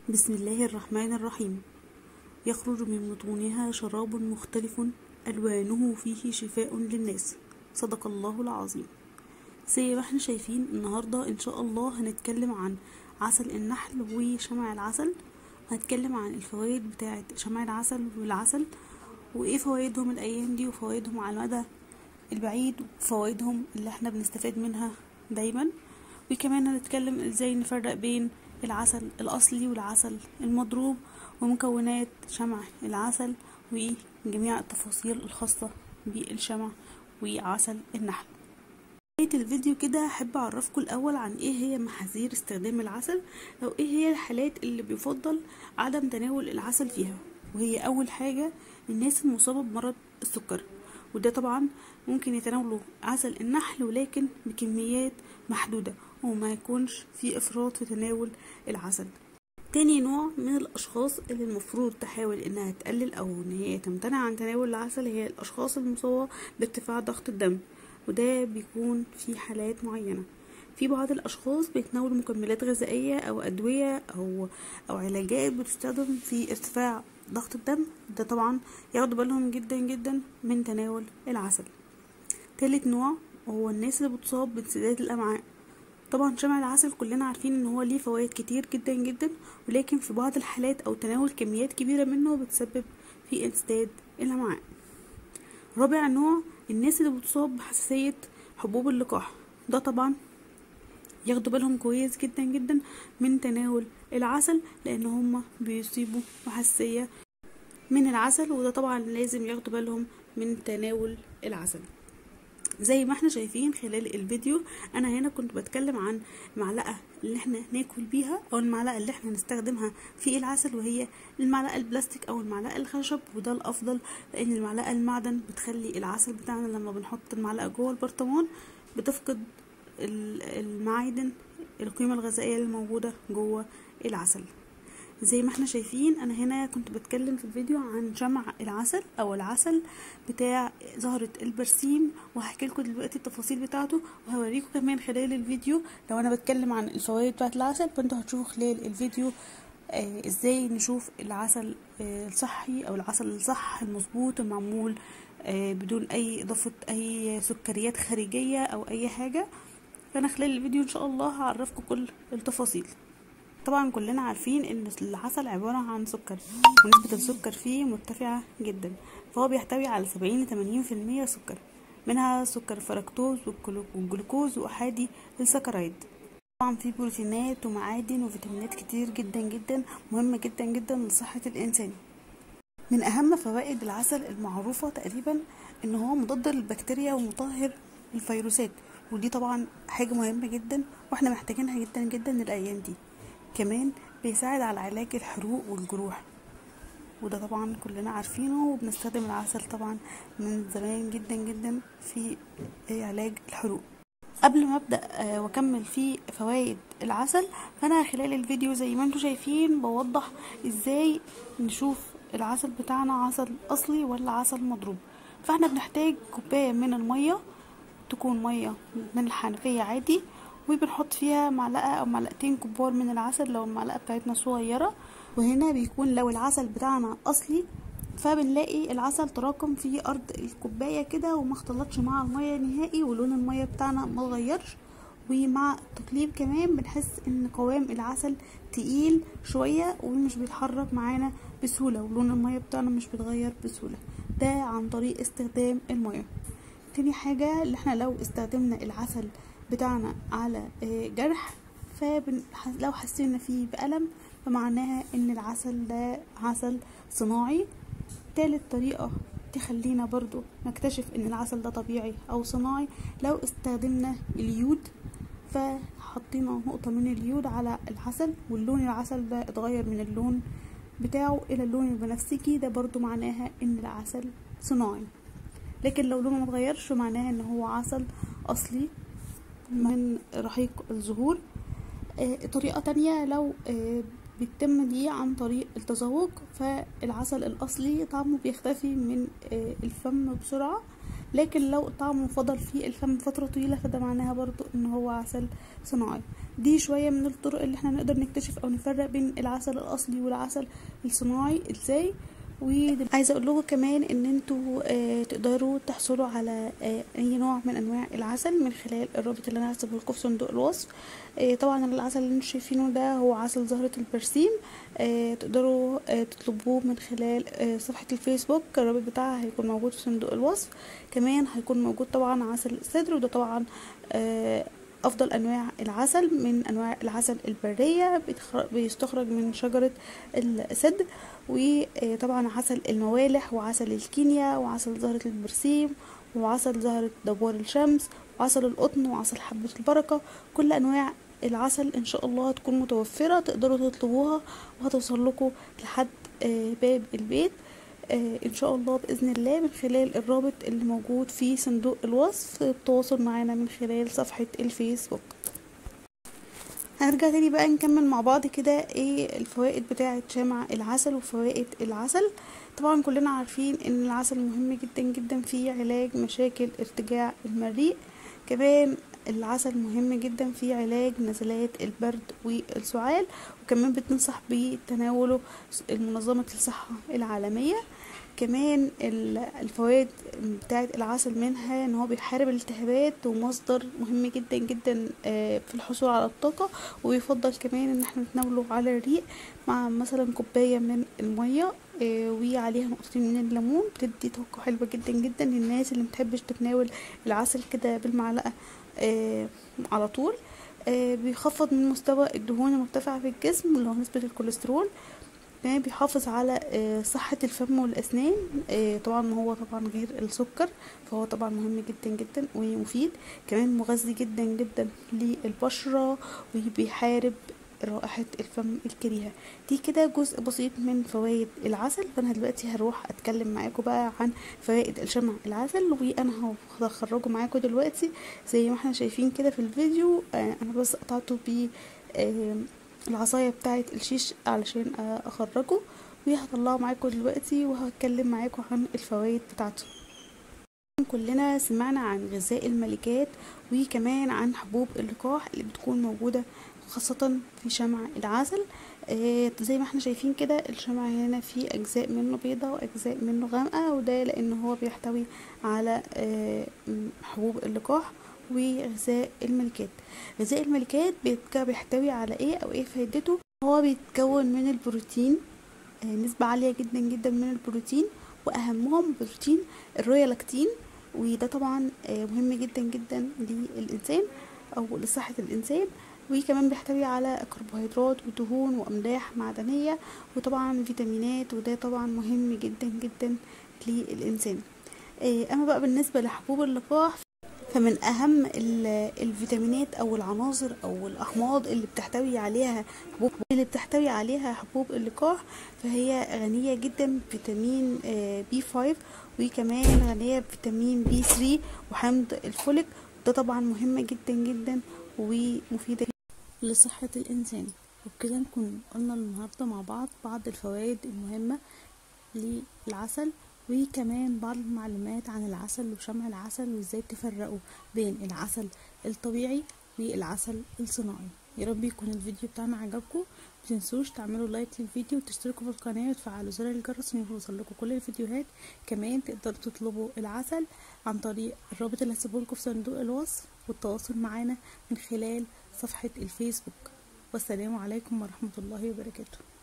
بسم الله الرحمن الرحيم يخرج من بطونها شراب مختلف ألوانه فيه شفاء للناس صدق الله العظيم زي ما احنا شايفين النهاردة إن شاء الله هنتكلم عن عسل النحل وشمع العسل هنتكلم عن الفوائد بتاعة شمع العسل والعسل وإيه فوائدهم الأيام دي وفوائدهم على المدى البعيد وفوائدهم اللي احنا بنستفاد منها دايما وكمان هنتكلم ازاي نفرق بين العسل الأصلي والعسل المضروب ومكونات شمع العسل وجميع التفاصيل الخاصة بالشمع وعسل النحل بداية الفيديو كده أحب أعرفكم الأول عن إيه هي محاذير استخدام العسل أو إيه هي الحالات اللي بيفضل عدم تناول العسل فيها وهي أول حاجة الناس المصابة بمرض السكر وده طبعا ممكن يتناولوا عسل النحل ولكن بكميات محدودة وما يكونش في إفراط في تناول العسل تاني نوع من الأشخاص اللي المفروض تحاول إنها تقلل أو إن هي تمتنع عن تناول العسل هي الأشخاص المصابة بارتفاع ضغط الدم وده بيكون في حالات معينة في بعض الأشخاص بيتناولوا مكملات غذائية أو أدوية أو أو علاجات بتستخدم في ارتفاع ضغط الدم ده طبعا ياخدوا بالهم جدا جدا من تناول العسل تالت نوع هو الناس اللي بتصاب بانسداد الأمعاء طبعا شمع العسل كلنا عارفين ان هو ليه فوائد كتير جدا جدا ولكن في بعض الحالات او تناول كميات كبيرة منه بتسبب في انسداد الامعاء رابع نوع الناس اللي بتصاب بحساسية حبوب اللقاح ده طبعا ياخدوا بالهم كويس جدا جدا من تناول العسل لان هما بيصيبوا بحساسية من العسل وده طبعا لازم ياخدوا بالهم من تناول العسل زي ما احنا شايفين خلال الفيديو انا هنا كنت بتكلم عن معلقة اللي احنا ناكل بيها او المعلقة اللي احنا نستخدمها في العسل وهي المعلقة البلاستيك او المعلقة الخشب وده الافضل لان المعلقة المعدن بتخلي العسل بتاعنا لما بنحط المعلقة جوه البرطمان بتفقد المعادن القيمة الغذائية الموجودة جوه العسل زي ما احنا شايفين انا هنا كنت بتكلم في الفيديو عن شمع العسل او العسل بتاع زهرة البرسيم وهحكي لكم دلوقتي التفاصيل بتاعته وهوريكم كمان خلال الفيديو لو انا بتكلم عن الفوائد بتاعة العسل فانتوا هتشوفوا خلال الفيديو آه ازاي نشوف العسل آه الصحي او العسل الصح المظبوط المعمول آه بدون اي اضافة اي سكريات خارجية او اي حاجة فانا خلال الفيديو ان شاء الله هعرفكم كل التفاصيل طبعا كلنا عارفين ان العسل عبارة عن سكر ونسبة السكر فيه مرتفعة جدا فهو بيحتوي على سبعين لتمانين في المية سكر منها سكر الفركتوز والجلوكوز وأحادي السكرايد طبعا فيه بروتينات ومعادن وفيتامينات كتير جدا جدا مهمة جدا جدا لصحة الإنسان من أهم فوائد العسل المعروفة تقريبا إن هو مضاد للبكتيريا ومطهر الفيروسات ودي طبعا حاجة مهمة جدا واحنا محتاجينها جدا جدا الأيام دي كمان بيساعد على علاج الحروق والجروح وده طبعا كلنا عارفينه وبنستخدم العسل طبعا من زمان جدا جدا في علاج الحروق قبل ما ابدا واكمل في فوائد العسل فانا خلال الفيديو زي ما انتم شايفين بوضح ازاي نشوف العسل بتاعنا عسل اصلي ولا عسل مضروب فاحنا بنحتاج كوبايه من الميه تكون ميه من الحنفيه عادي وبنحط فيها معلقة أو معلقتين كبار من العسل لو المعلقة بتاعتنا صغيرة وهنا بيكون لو العسل بتاعنا أصلي فبنلاقي العسل تراكم في أرض الكوباية كده وما اختلطش مع المية نهائي ولون المية بتاعنا ما اتغيرش ومع التقليب كمان بنحس ان قوام العسل تقيل شوية ومش بيتحرك معانا بسهولة ولون المية بتاعنا مش بيتغير بسهولة ده عن طريق استخدام المية تاني حاجة اللي احنا لو استخدمنا العسل بتاعنا على جرح فلو حسينا فيه بألم فمعناها ان العسل ده عسل صناعي تالت طريقة تخلينا برضو نكتشف ان العسل ده طبيعي او صناعي لو استخدمنا اليود فحطينا نقطة من اليود على العسل واللون العسل ده اتغير من اللون بتاعه الى اللون البنفسجي ده برضو معناها ان العسل صناعي لكن لو لونه متغيرش معناها ان هو عسل اصلي من رحيق الزهور آه طريقة تانية لو آه بيتم دي عن طريق التذوق فالعسل الأصلي طعمه بيختفي من آه الفم بسرعة لكن لو طعمه فضل في الفم فترة طويلة فده معناها برضو ان هو عسل صناعي دي شوية من الطرق اللي احنا نقدر نكتشف او نفرق بين العسل الاصلي والعسل الصناعي ازاي وعايزه اقول لكم كمان ان انتوا آه تقدروا تحصلوا على آه اي نوع من انواع العسل من خلال الرابط اللي انا هسيبه لكم في صندوق الوصف آه طبعا العسل اللي انتوا شايفينه ده هو عسل زهره البرسيم آه تقدروا آه تطلبوه من خلال آه صفحه الفيسبوك الرابط بتاعها هيكون موجود في صندوق الوصف كمان هيكون موجود طبعا عسل السدر وده طبعا آه افضل انواع العسل من انواع العسل البريه بيستخرج من شجره السدر وطبعا عسل الموالح وعسل الكينيا وعسل زهره البرسيم وعسل زهره دوار الشمس وعسل القطن وعسل حبه البركه كل انواع العسل ان شاء الله هتكون متوفره تقدروا تطلبوها وهتوصل لكم لحد باب البيت ان شاء الله باذن الله من خلال الرابط اللي موجود في صندوق الوصف التواصل معانا من خلال صفحه الفيسبوك هنرجع تاني بقى نكمل مع بعض كده ايه الفوائد بتاعه شمع العسل وفوائد العسل طبعا كلنا عارفين ان العسل مهم جدا جدا في علاج مشاكل ارتجاع المريء كمان العسل مهم جدا في علاج نزلات البرد والسعال وكمان بتنصح بتناوله منظمة الصحة العالمية كمان الفوائد بتاعة العسل منها ان هو بيحارب الالتهابات ومصدر مهم جدا جدا في الحصول على الطاقة ويفضل كمان ان احنا نتناوله على الريق مع مثلا كوباية من المية وعليها نقطتين من الليمون بتدي طاقة حلوة جدا جدا للناس اللي متحبش تتناول العسل كده بالمعلقة على طول بيخفض من مستوى الدهون المرتفعة في الجسم اللي هو نسبة الكوليسترول كمان بيحافظ على صحة الفم والأسنان طبعا ما هو طبعا غير السكر فهو طبعا مهم جدا جدا ومفيد كمان مغذي جدا جدا للبشرة وبيحارب رائحة الفم الكريهة دي كده جزء بسيط من فوائد العسل فانا دلوقتي هروح اتكلم معاكم بقى عن فوائد الشمع العسل وانا هخرجه معاكم دلوقتي زي ما احنا شايفين كده في الفيديو انا بس قطعته ب العصاية بتاعة الشيش علشان اخرجه وهطلعه معاكم دلوقتي وهتكلم معاكم عن الفوائد بتاعته كلنا سمعنا عن غذاء الملكات وكمان عن حبوب اللقاح اللي بتكون موجودة خاصة في شمع العسل آه زي ما احنا شايفين كده الشمع هنا فيه اجزاء منه بيضة واجزاء منه غامقة وده لان هو بيحتوي على آه حبوب اللقاح وغذاء الملكات غذاء الملكات بيحتوي على ايه او ايه فايدته هو بيتكون من البروتين آه نسبة عالية جدا جدا من البروتين واهمهم بروتين الرويالاكتين وده طبعا مهم جدا جدا للانسان او لصحة الانسان وكمان بيحتوي على كربوهيدرات ودهون واملاح معدنيه وطبعا فيتامينات وده طبعا مهم جدا جدا للانسان اما بقى بالنسبه لحبوب اللقاح فمن اهم الفيتامينات او العناصر او الاحماض اللي بتحتوي عليها حبوب اللي بتحتوي عليها حبوب اللقاح فهي غنيه جدا بفيتامين بي 5 وكمان غنيه بفيتامين بي 3 وحمض الفوليك ده طبعا مهمه جدا جدا ومفيده لصحة الإنسان وبكده نكون قلنا النهاردة مع بعض بعض الفوائد المهمة للعسل وكمان بعض المعلومات عن العسل وشمع العسل وازاي تفرقوا بين العسل الطبيعي والعسل الصناعي يا رب يكون الفيديو بتاعنا عجبكم متنسوش تعملوا لايك للفيديو وتشتركوا في القناة وتفعلوا زر الجرس عشان يوصل لكم كل الفيديوهات كمان تقدروا تطلبوا العسل عن طريق الرابط اللي هسيبهولكوا في صندوق الوصف والتواصل معانا من خلال صفحة الفيسبوك والسلام عليكم ورحمة الله وبركاته